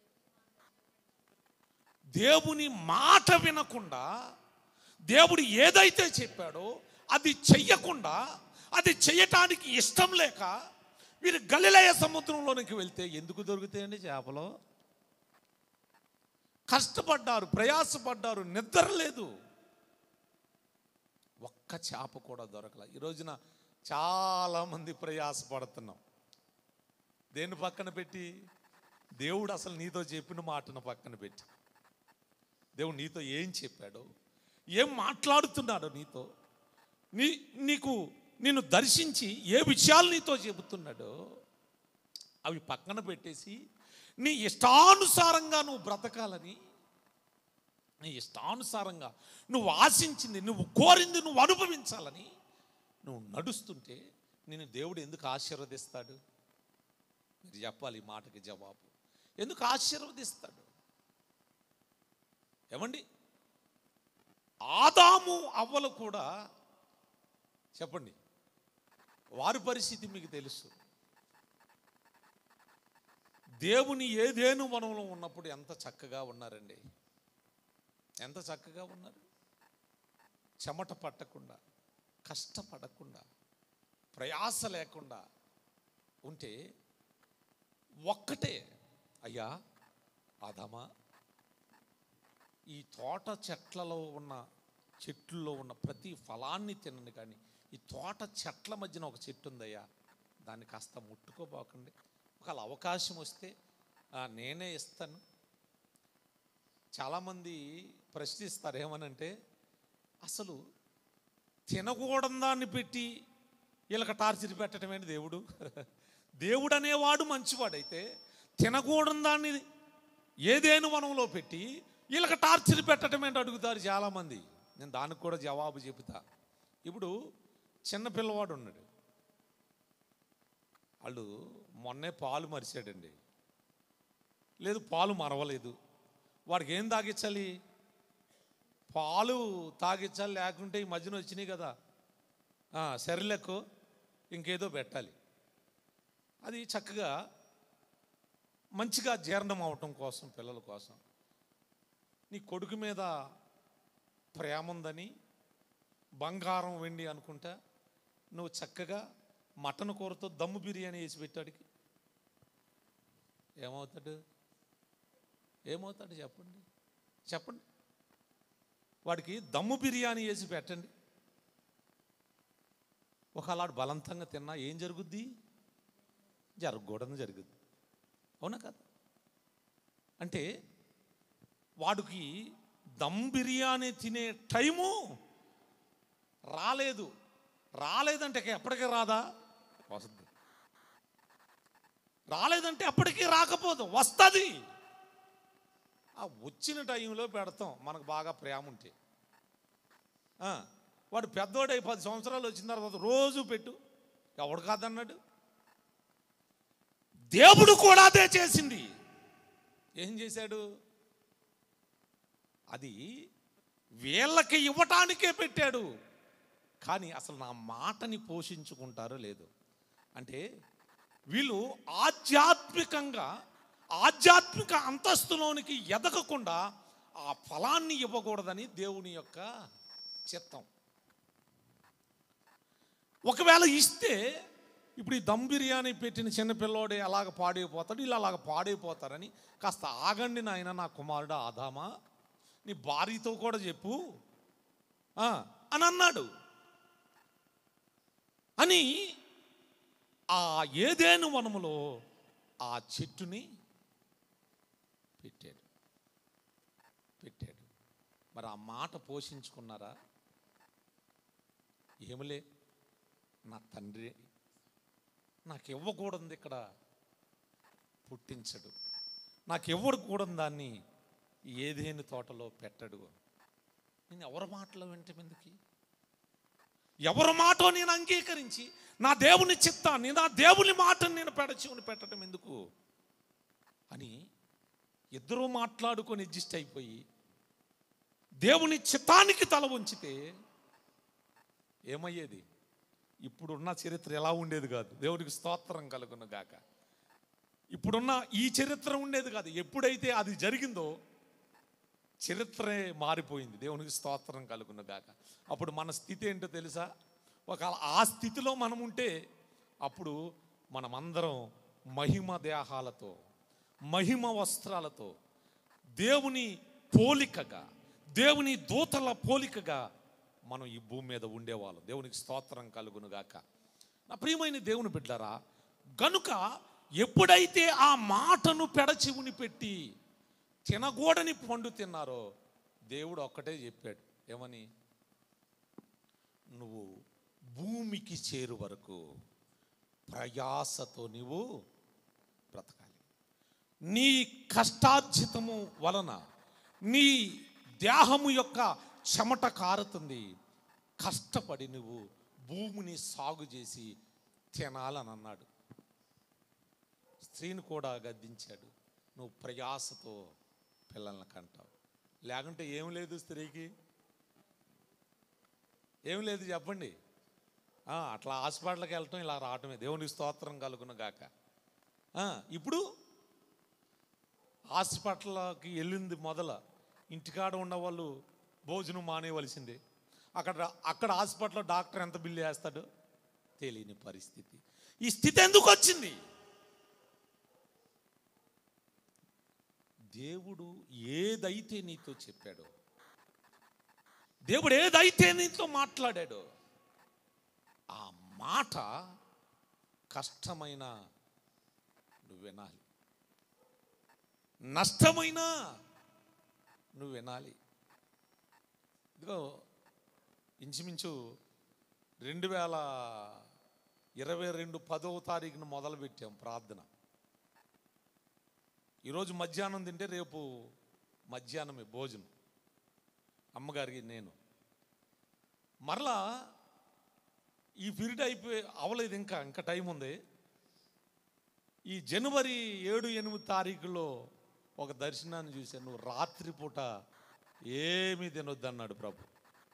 దేవుని మాట వినకుండా దేవుడు ఏదైతే చెప్పాడో అది చెయ్యకుండా అది చెయ్యటానికి ఇష్టం లేక వీరు గలిలయ సముద్రంలోనికి వెళ్తే ఎందుకు దొరుకుతాయండి చేపలు కష్టపడ్డారు ప్రయాసపడ్డారు నిద్ర లేదు ఒక్క చేప కూడా దొరకల ఈ రోజున చాలామంది ప్రయాసపడుతున్నాం దేని పక్కన పెట్టి దేవుడు అసలు నీతో చెప్పిన మాటను పక్కన పెట్టి దేవుడు నీతో ఏం చెప్పాడో ఏం మాట్లాడుతున్నాడో నీతో నీ నీకు నిన్ను దర్శించి ఏ విషయాలు నీతో చెబుతున్నాడో అవి పక్కన పెట్టేసి నీ ఇష్టానుసారంగా నువ్వు బ్రతకాలని నీ ఇష్టానుసారంగా నువ్వు ఆశించింది నువ్వు కోరింది నువ్వు అనుభవించాలని నువ్వు నడుస్తుంటే నేను దేవుడు ఎందుకు ఆశీర్వదిస్తాడు మీరు చెప్పాలి ఈ మాటకి జవాబు ఎందుకు ఆశీర్వదిస్తాడు ఏమండి ఆదాము అవ్వలు కూడా చెప్పండి వారి పరిస్థితి మీకు తెలుసు దేవుని ఏదేను వనంలో ఉన్నప్పుడు ఎంత చక్కగా ఉన్నారండి ఎంత చక్కగా ఉన్నారు చెమట పట్టకుండా కష్టపడకుండా ప్రయాస లేకుండా ఉంటే ఒక్కటే అయ్యా ఆదామా ఈ తోట చెట్లలో ఉన్న చెట్లలో ఉన్న ప్రతి ఫలాన్ని తినండి కానీ ఈ తోట చెట్ల మధ్యన ఒక చెట్టు ఉందయ్యా దాన్ని కాస్త ముట్టుకోబోకండి ఒకవేళ అవకాశం వస్తే "ఆ, నేనే ఇస్తాను చాలామంది ప్రశ్నిస్తారు ఏమనంటే అసలు తినకూడని దాన్ని పెట్టి వీళ్ళకి టార్చర్ పెట్టడమేంటి దేవుడు దేవుడు అనేవాడు మంచివాడైతే తినకూడని దాన్ని ఏదేను వనంలో పెట్టి వీళ్ళకి టార్చర్ పెట్టడం ఏంటి అడుగుతారు చాలామంది నేను దానికి కూడా జవాబు చెబుతా ఇప్పుడు చిన్న పిల్లవాడు ఉన్నాడు వాళ్ళు మొన్నే పాలు మరిచాడండి లేదు పాలు మరవలేదు వాడికి ఏం తాగించాలి పాలు తాగించాలి లేకుంటే ఈ మధ్యన వచ్చినాయి కదా ఆ, సెరిలెక్కు ఇంకేదో పెట్టాలి అది చక్కగా మంచిగా జీర్ణం అవటం కోసం పిల్లల కోసం నీ కొడుకు మీద ప్రేమ ఉందని బంగారం వెండి అనుకుంటా నువ్వు చక్కగా మటన్ కూరతో దమ్ము బిర్యానీ వేసి పెట్టాడికి ఏమవుతాడు ఏమవుతాడు చెప్పండి చెప్పండి వాడికి దమ్ము బిర్యానీ వేసి పెట్టండి ఒకలాడు బలవంతంగా తిన్నా ఏం జరుగుద్ది జరగకూడదు జరుగుద్ది అవునా కదా అంటే వాడికి దమ్ బిర్యానీ తినే టైము రాలేదు రాలేదంటే ఇక ఎప్పటికీ రాదా వస్తుంది రాలేదంటే అప్పటికీ రాకపోదు వస్తుంది ఆ వచ్చిన టైంలో పెడతాం మనకు బాగా ప్రేమ ఉంటే ఆ, వాడు పెద్దోడై పది సంవత్సరాలు వచ్చిన తర్వాత రోజు పెట్టు ఎవడు కాదన్నాడు దేవుడు కూడా అదే చేసింది ఏం చేశాడు అది వీళ్ళకి ఇవ్వటానికే పెట్టాడు కానీ అసలు నా మాటని పోషించుకుంటారో లేదు అంటే వీళ్ళు ఆధ్యాత్మికంగా ఆధ్యాత్మిక అంతస్తులోనికి ఎదగకుండా ఆ ఫలాన్ని ఇవ్వకూడదని దేవుని యొక్క చిత్తం ఒకవేళ ఇస్తే ఇప్పుడు ఈ దమ్ బిర్యానీ పెట్టిన చిన్న పిల్లోడే అలాగ పాడైపోతాడు వీళ్ళు అలాగ పాడైపోతారని కాస్త ఆగండి నాయన నా కుమారుడు ఆదామా నీ భార్యతో కూడా చెప్పు ఆ, అని అన్నాడు అని ఆ ఏదేను వనములో ఆ చెట్టుని పెట్టాడు పెట్టాడు మరి ఆ మాట పోషించుకున్నారా ఏమిలే నా తండ్రి నాకు ఇవ్వకూడదు ఇక్కడ పుట్టించడు నాకు ఇవ్వకూడదు దాన్ని ఏదేని తోటలో పెట్టడు నేను ఎవరి మాటలో వింటమెందుకు ఎవరి మాట నేను అంగీకరించి నా దేవుని చిత్తాన్ని నా దేవుని మాటను నేను పెడచెవుని పెట్టడం ఎందుకు అని ఇద్దరూ మాట్లాడుకొని అడ్జస్ట్ అయిపోయి దేవుని చిత్తానికి తల ఉంచితే ఏమయ్యేది ఇప్పుడున్న చరిత్ర ఎలా ఉండేది కాదు దేవునికి స్తోత్రం కలుగును గాక ఇప్పుడున్న ఈ చరిత్ర ఉండేది కాదు ఎప్పుడైతే అది జరిగిందో చరిత్రే మారిపోయింది దేవునికి స్తోత్రం కలుగును గాక అప్పుడు మన స్థితి ఏంటో తెలుసా ఒక ఆ స్థితిలో మనం ఉంటే అప్పుడు మనమందరం మహిమ దేహాలతో మహిమ వస్త్రాలతో దేవుని పోలికగా దేవుని దూతల పోలికగా మనం ఈ భూమి మీద ఉండేవాళ్ళం దేవునికి స్తోత్రం కలుగును గాక నా ప్రియమైన దేవుని బిడ్డరా గనుక ఎప్పుడైతే ఆ మాటను పెడచెవుని పెట్టి తినకూడని పండు తిన్నారో దేవుడు ఒక్కటే చెప్పాడు ఏమని నువ్వు భూమికి చేరు వరకు ప్రయాసతో నీవు బ్రతకాలి నీ కష్టార్జితము వలన నీ దేహము యొక్క చెమట కారుతుంది కష్టపడి నువ్వు భూమిని సాగు చేసి తినాలని అన్నాడు స్త్రీని కూడా గద్దించాడు నువ్వు ప్రయాసతో పిల్లల్ని కంటావు లేకుంటే ఏం లేదు స్త్రీకి ఏం లేదు చెప్పండి ఆ, అట్లా హాస్పిటల్కి వెళ్ళటం ఇలా రావటమే దేవునికి స్తోత్రం కలుగును గాక ఆ, ఇప్పుడు హాస్పిటల్కి వెళ్ళింది మొదల ఇంటికాడ ఉన్న వాళ్ళు భోజనం మానేయవలసిందే అక్కడ అక్కడ హాస్పిటల్లో డాక్టర్ ఎంత బిల్లు వేస్తాడు తెలియని పరిస్థితి ఈ స్థితి ఎందుకు వచ్చింది దేవుడు ఏదైతే నీతో చెప్పాడో దేవుడు ఏదైతే నీతో మాట్లాడాడో ఆ మాట కష్టమైన నువ్వు వినాలి నష్టమైనా నువ్వు వినాలి ఇదిగో ఇంచుమించు రెండు వేల ఇరవై రెండు పదవ తారీఖున మొదలుపెట్టాం ప్రార్థన ఈరోజు మధ్యాహ్నం తింటే రేపు మధ్యాహ్నమే భోజనం అమ్మగారికి నేను మరలా ఈ పీరియడ్ అయిపోయి అవలేదు ఇంకా ఇంకా టైం ఉంది ఈ జనవరి ఏడు ఎనిమిది తారీఖులో ఒక దర్శనాన్ని చూశాను నువ్వు రాత్రిపూట ఏమీ తినొద్దు అన్నాడు ప్రభు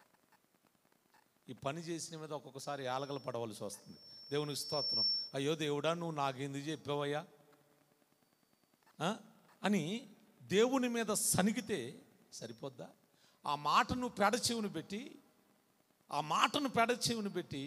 ఈ పని చేసిన మీద ఒక్కొక్కసారి యాలగలు పడవలసి వస్తుంది దేవునికి స్తోత్రం అయ్యో దేవుడా నువ్వు నాకెందుకు చెప్పావయ్యా ఆ? అని దేవుని మీద సనిగితే సరిపోద్దా ఆ మాట నువ్వు పెడచెవుని పెట్టి ఆ మాటను పెడచెవిని పెట్టి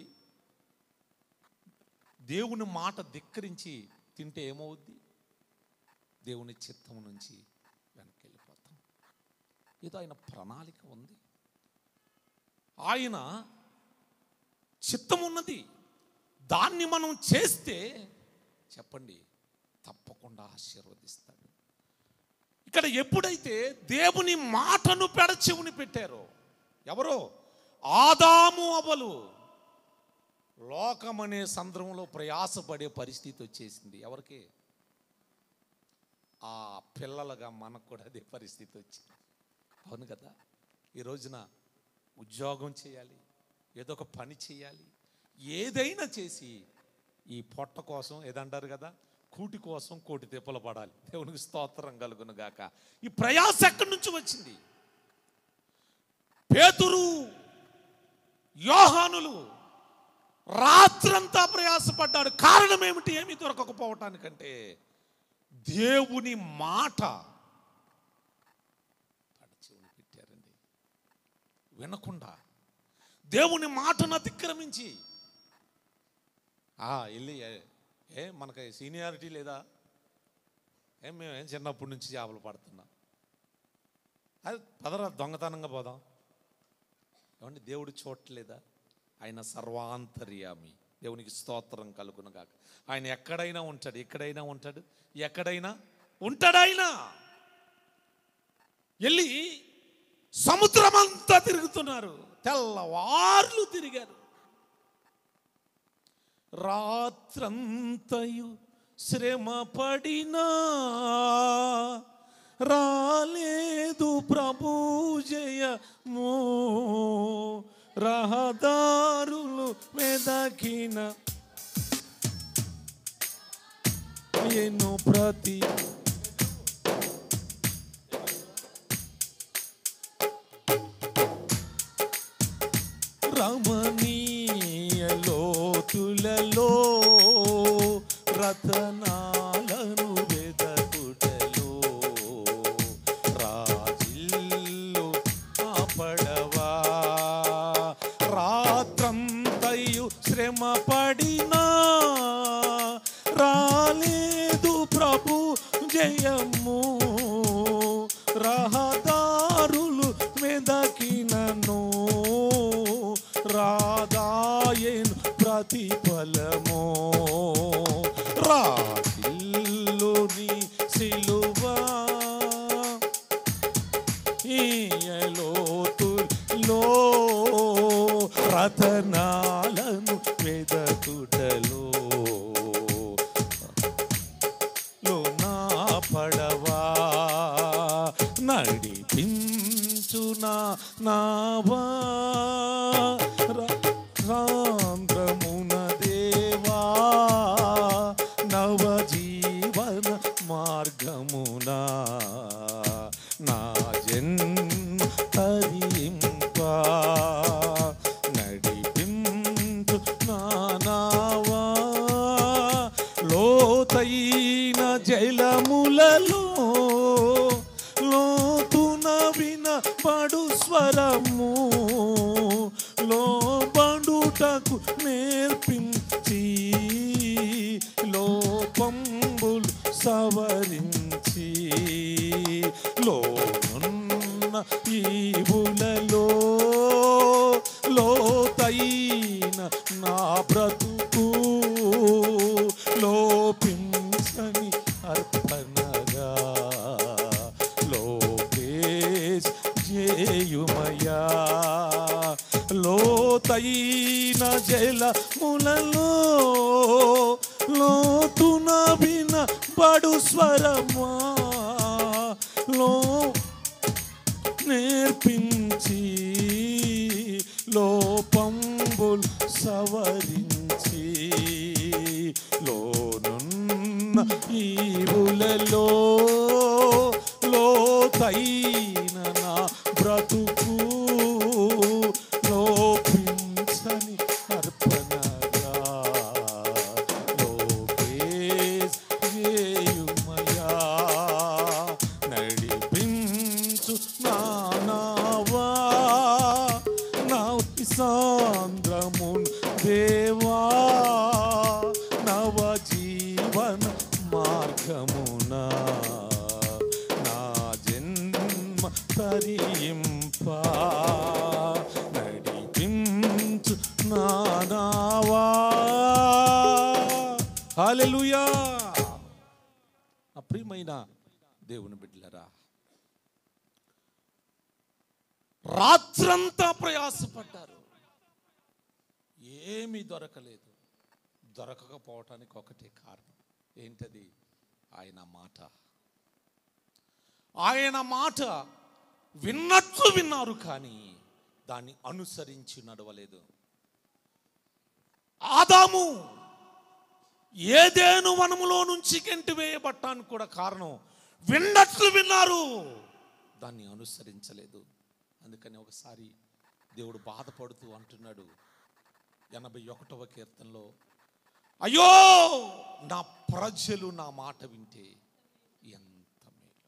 దేవుని మాట ధిక్కరించి తింటే ఏమవుద్ది దేవుని చిత్తం నుంచి వెనక్కి వెళ్ళిపోతాం ఏదో ఆయన ప్రణాళిక ఉంది ఆయన చిత్తం ఉన్నది దాన్ని మనం చేస్తే చెప్పండి తప్పకుండా ఆశీర్వదిస్తాడు ఇక్కడ ఎప్పుడైతే దేవుని మాటను పెడచెవుని పెట్టారో ఎవరో ఆదాము అవలు లోకమనే సంద్రంలో ప్రయాసపడే పరిస్థితి వచ్చేసింది ఎవరికి ఆ పిల్లలుగా మనకు కూడా అదే పరిస్థితి వచ్చింది అవును కదా ఈ రోజున ఉద్యోగం చేయాలి ఏదో ఒక పని చేయాలి ఏదైనా చేసి ఈ పొట్ట కోసం ఏదంటారు కదా కూటి కోసం కోటి తిప్పలు పడాలి దేవునికి స్తోత్రం కలుగును గాక ఈ ప్రయాస ఎక్కడి నుంచి వచ్చింది పేతురు యోహానులు రాత్రంతా ప్రయాసపడ్డాడు కారణం ఏమిటి ఏమి దొరకకపోవటానికంటే దేవుని మాట పడచెవుని పెట్టారండి వినకుండా దేవుని మాటను అతిక్రమించి ఆ వెళ్ళి ఏ- ఏ మనకి సీనియారిటీ లేదా ఏం మేము ఏం చిన్నప్పటి నుంచి చేపలు పడుతున్నాం అది పదరా దొంగతనంగా పోదాం ఏమండి దేవుడు చూడలేదా ఆయన సర్వాంతర్యామి దేవునికి స్తోత్రం కలుగును గాక ఆయన ఎక్కడైనా ఉంటాడు ఎక్కడైనా ఉంటాడు ఎక్కడైనా ఉంటాడు ఆయన వెళ్ళి సముద్రమంతా తిరుగుతున్నారు తెల్లవార్లు తిరిగారు రాత్రంతయు శ్రమ పడినా రాలేదు ప్రభు జయము రహదారులు వెదకిన ఎన్నో ప్రతి రమణీయ లోతులలో రతనాలను వెదకుటలో రాజిల్లు ఆపడవా రాత్రంతయు శ్రమ పడినా రాలేదు ప్రభు జయము రహదారులు మెదకినను రాదాయను ప్రతిఫలము రాతిల్లుని సిలువా ఈయలోతుల్లో రతనాలను వెదకుటలో లో నా పడవా నడిపించునా నావా ర- సాంద్రమున దేవా నవజీవన మార్గమునా నా జన్మ తరింపా నడిపించు నానావా లోతైన జలములలో లోతున విన పడు స్వరము లోబడుటకు నేర్పించి లోపంబులు సవరించి లోనున్న ఈవులలో లోతైన నా బ్రతుకు లోపించని అర్పణగా లోకేశ్ జేయుమయా లోతైన జలములలో లోతున విన పడు స్వరమా లో నేర్పించి లోపంబుల్ సవరించి లోనున్న ఈవులలో లోతైన నా బ్రతుకు లోపించని అర్పణగా లోకేశ్ చేయుమయా నడిపించు నానావా నా దేవుని బిడ్డలరా రాత్రంతా ప్రయాసపడ్డారు ఏమీ దొరకలేదు దొరకకపోవటానికి ఒకటే కారణం ఏంటది ఆయన మాట ఆయన మాట విన్నట్లు విన్నారు కానీ దాన్ని అనుసరించి నడవలేదు ఆదాము ఏదేను వనములో నుంచి గెంటి వేయబట్టానికి కూడా కారణం విన్నట్లు విన్నారు దాన్ని అనుసరించలేదు అందుకని ఒకసారి దేవుడు బాధపడుతూ అంటున్నాడు ఎనభై ఒకటవ కీర్తనలో అయ్యో నా ప్రజలు నా మాట వింటే ఎంత మేలు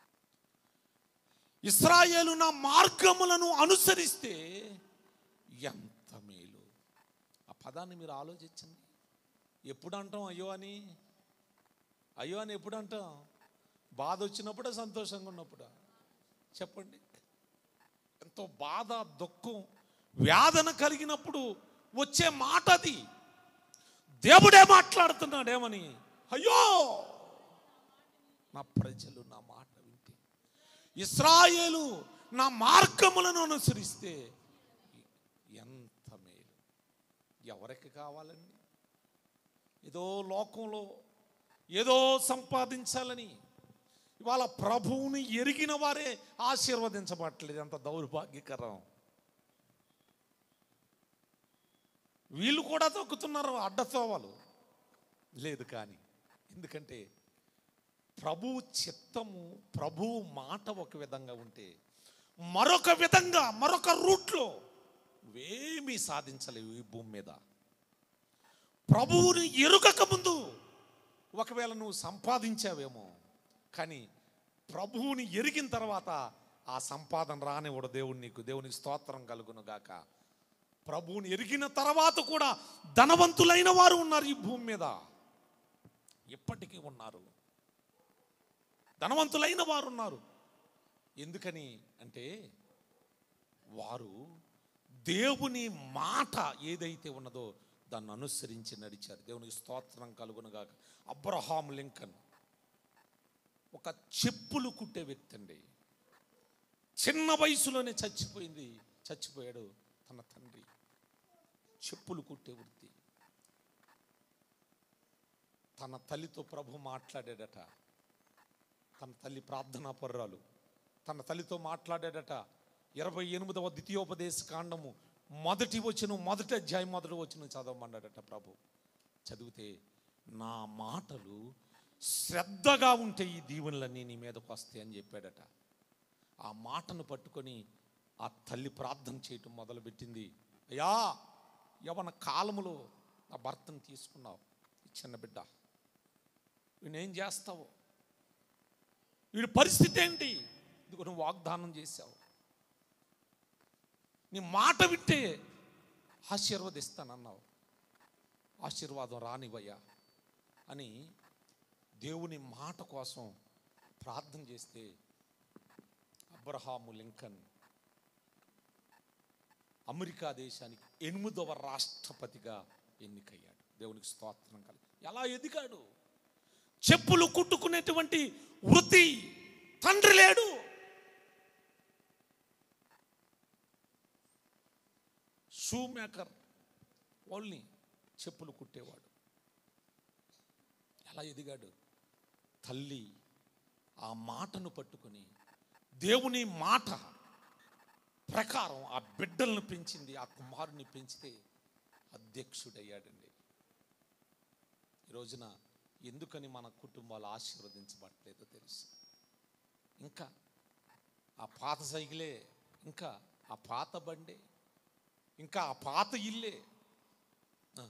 ఇస్రాయేలు నా మార్గములను అనుసరిస్తే ఎంత మేలు ఆ పదాన్ని మీరు ఆలోచించండి ఎప్పుడు అంటాం అయ్యో అని అయ్యో అని ఎప్పుడు అంటాం బాధ వచ్చినప్పుడే సంతోషంగా ఉన్నప్పుడా చెప్పండి ఎంతో బాధ దుఃఖం వేదన కలిగినప్పుడు వచ్చే మాట అది దేవుడే మాట్లాడుతున్నాడేమని అయ్యో నా ప్రజలు నా మాట వింటే ఇస్రాయేలు నా మార్గములను అనుసరిస్తే ఎంత మేలు ఎవరికి కావాలండి ఏదో లోకంలో ఏదో సంపాదించాలని ఇవాళ ప్రభువుని ఎరిగిన వారే ఆశీర్వదించబట్టలేదు ఎంత దౌర్భాగ్యకరం వీళ్ళు కూడా తొక్కుతున్నారు అడ్డతోవలు లేదు కానీ ఎందుకంటే ప్రభువు చిత్తము ప్రభువు మాట ఒక విధంగా ఉంటే మరొక విధంగా మరొక రూట్లో నువ్వేమీ సాధించలేవు ఈ భూమి మీద ప్రభువుని ఎరుగక ముందు ఒకవేళ నువ్వు సంపాదించావేమో కానీ ప్రభువుని ఎరిగిన తర్వాత ఆ సంపాదన రానివ్వడు దేవుడు నీకు దేవునికి స్తోత్రం కలుగును గాక ప్రభువుని ఎరిగిన తర్వాత కూడా ధనవంతులైన వారు ఉన్నారు ఈ భూమి మీద ఇప్పటికీ ఉన్నారు ధనవంతులైన వారు ఉన్నారు ఎందుకని అంటే వారు దేవుని మాట ఏదైతే ఉన్నదో దాన్ని అనుసరించి నడిచారు దేవునికి స్తోత్రం కలుగునుగాక అబ్రహాం లింకన్ ఒక చెప్పులు కుట్టే వ్యక్తి అండి చిన్న వయసులోనే చచ్చిపోయింది చచ్చిపోయాడు తన తండ్రి చెప్పులు కుట్టే వృత్తి తన తల్లితో ప్రభు మాట్లాడాడట తన తల్లి ప్రార్థనా పర్రాలు తన తల్లితో మాట్లాడాడట ఇరవై ఎనిమిదవ ద్వితీయోపదేశ కాండము మొదటి వచ్చిన మొదటి అధ్యాయం మొదటి వచ్చిన చదవమన్నాడట ప్రభు చదివితే నా మాటలు శ్రద్ధగా ఉంటే ఈ దీవెనలన్నీ నీ మీదకు వస్తాయి అని చెప్పాడట ఆ మాటను పట్టుకొని ఆ తల్లి ప్రార్థన చేయటం మొదలుపెట్టింది అయ్యా యవన కాలములో నా భర్తను తీసుకున్నావు ఈ చిన్న బిడ్డ వీణేం చేస్తావు వీడి పరిస్థితి ఏంటి ఇదిగో నువ్వు వాగ్దానం చేశావు నీ మాట వింటే ఆశీర్వదిస్తానన్నావు ఆశీర్వాదం రానివయ్యా అని దేవుని మాట కోసం ప్రార్థన చేస్తే అబ్రహాము లింకన్ అమెరికా దేశానికి ఎనిమిదవ రాష్ట్రపతిగా ఎన్నికయ్యాడు దేవునికి స్తోత్రం కలిగి ఎలా ఎదిగాడు చెప్పులు కుట్టుకునేటువంటి వృత్తి తండ్రి లేడు షూ మేకర్ ఓన్లీ చెప్పులు కుట్టేవాడు ఎలా ఎదిగాడు తల్లి ఆ మాటను పట్టుకొని దేవుని మాట ప్రకారం ఆ బిడ్డలను పెంచింది ఆ కుమారుని పెంచితే అధ్యక్షుడయ్యాడండి ఈ రోజున ఎందుకని మన కుటుంబాలు ఆశీర్వదించబట్టలేదో తెలుసు ఇంకా ఆ పాత సైకిలే ఇంకా ఆ పాత బండే ఇంకా ఆ పాత ఇల్లే ఆ.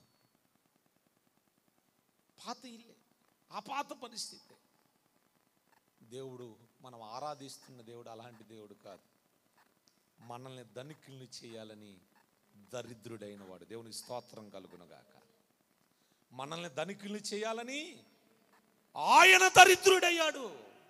పాత ఇల్లే ఆ పాత పరిస్థితి దేవుడు మనం ఆరాధిస్తున్న దేవుడు అలాంటి దేవుడు కాదు మనల్ని ధనికుల్ని చేయాలని దరిద్రుడైన వాడు దేవునికి స్తోత్రం కలుగునుగాక మనల్ని ధనికుల్ని చేయాలని ఆయన దరిద్రుడయ్యాడు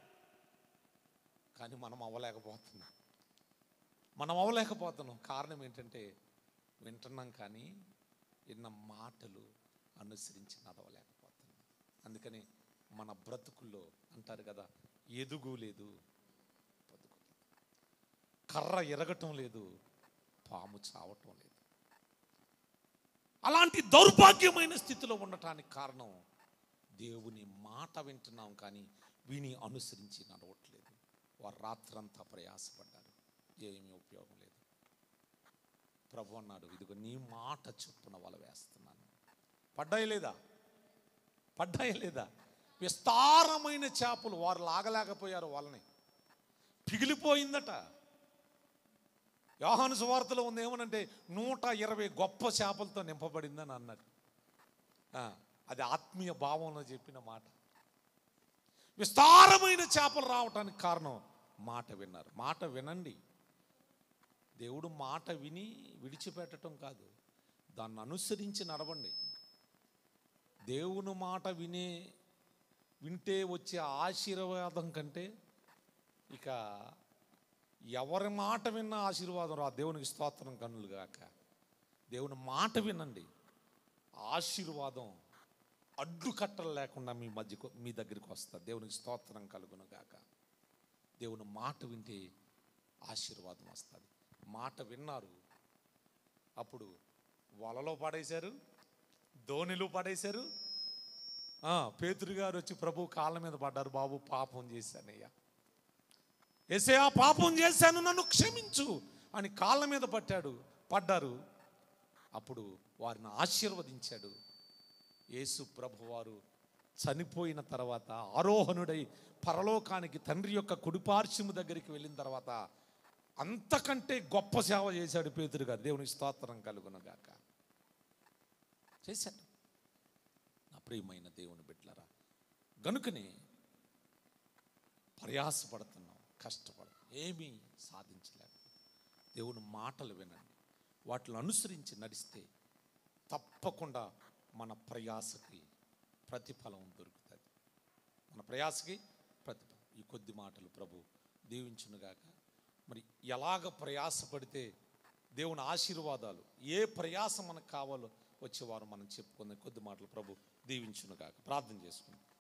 కానీ మనం అవ్వలేకపోతున్నాం మనం అవ్వలేకపోతున్నాం కారణం ఏంటంటే వింటున్నాం కానీ విన్న మాటలు అనుసరించి నడవలేకపోతున్నాం అందుకని మన బ్రతుకుల్లో అంటారు కదా ఎదుగు లేదు బతుకు లేదు. కర్ర ఎరగటం లేదు పాము చావటం లేదు అలాంటి దౌర్భాగ్యమైన స్థితిలో ఉండటానికి కారణం దేవుని మాట వింటున్నాం కానీ విని అనుసరించి నడవట్లేదు వారు రాత్రంతా ప్రయాసపడ్డారు ఏమీ ఉపయోగం లేదు ప్రభు అన్నాడు ఇదిగో నీ మాట చొప్పున వల వేస్తున్నాను పడ్డాయి లేదా పడ్డాయి లేదా విస్తారమైన చేపలు వారు లాగలేకపోయారు వాళ్ళని పిగిలిపోయిందట యోహాను సువార్తలో ఉంది ఏమనంటే నూట ఇరవై గొప్ప చేపలతో నింపబడిందని అన్నాడు ఆ, అది ఆత్మీయ భావంలో చెప్పిన మాట విస్తారమైన చేపలు రావటానికి కారణం మాట విన్నారు మాట వినండి దేవుడు మాట విని విడిచిపెట్టడం కాదు దాన్ని అనుసరించి నడవండి దేవుని మాట వినే వింటే వచ్చే ఆశీర్వాదం కంటే ఇక ఎవరి మాట విన్నా ఆశీర్వాదం రా దేవునికి స్తోత్రం కన్నులు గాక దేవుని మాట వినండి ఆశీర్వాదం అడ్డుకట్టలు లేకుండా మీ మధ్యకు మీ దగ్గరికి వస్తా దేవునికి స్తోత్రం కలుగును గాక దేవుని మాట వింటే ఆశీర్వాదం వస్తుంది మాట విన్నారు అప్పుడు వలలో పడేశారు ధోనిలు పడేశారు ఆ, పేతురు గారు వచ్చి ప్రభు కాళ్ళ మీద పడ్డారు బాబు పాపం చేశానయ్యా ఏసయ్యా పాపం చేశాను నన్ను క్షమించు అని కాళ్ళ మీద పట్టాడు పడ్డారు అప్పుడు వారిని ఆశీర్వదించాడు యేసు ప్రభు వారు చనిపోయిన తర్వాత ఆరోహణుడై పరలోకానికి తండ్రి యొక్క కుడిపార్శ్వము దగ్గరికి వెళ్ళిన తర్వాత అంతకంటే గొప్ప సేవ చేశాడు పేతురు గారు దేవునికి స్తోత్రం కలుగునగాక చేశాడు నా ప్రియమైన దేవుని బిడ్డలరా గనుకనే ప్రయాసపడుతున్నాం కష్టపడుతున్నాం ఏమీ సాధించలేము దేవుని మాటలు వినండి వాటిని అనుసరించి నడిస్తే తప్పకుండా మన ప్రయాసకి ప్రతిఫలం దొరుకుతుంది మన ప్రయాసకి ప్రతిఫలం ఈ కొద్ది మాటలు ప్రభు దీవించునుగాక మరి ఎలాగ ప్రయాసపడితే దేవుని ఆశీర్వాదాలు ఏ ప్రయాస మనకు కావాలో వచ్చేవారు మనం చెప్పుకుందాం కొద్ది మాటలు ప్రభు దీవించునుగాక ప్రార్థన చేసుకుందాం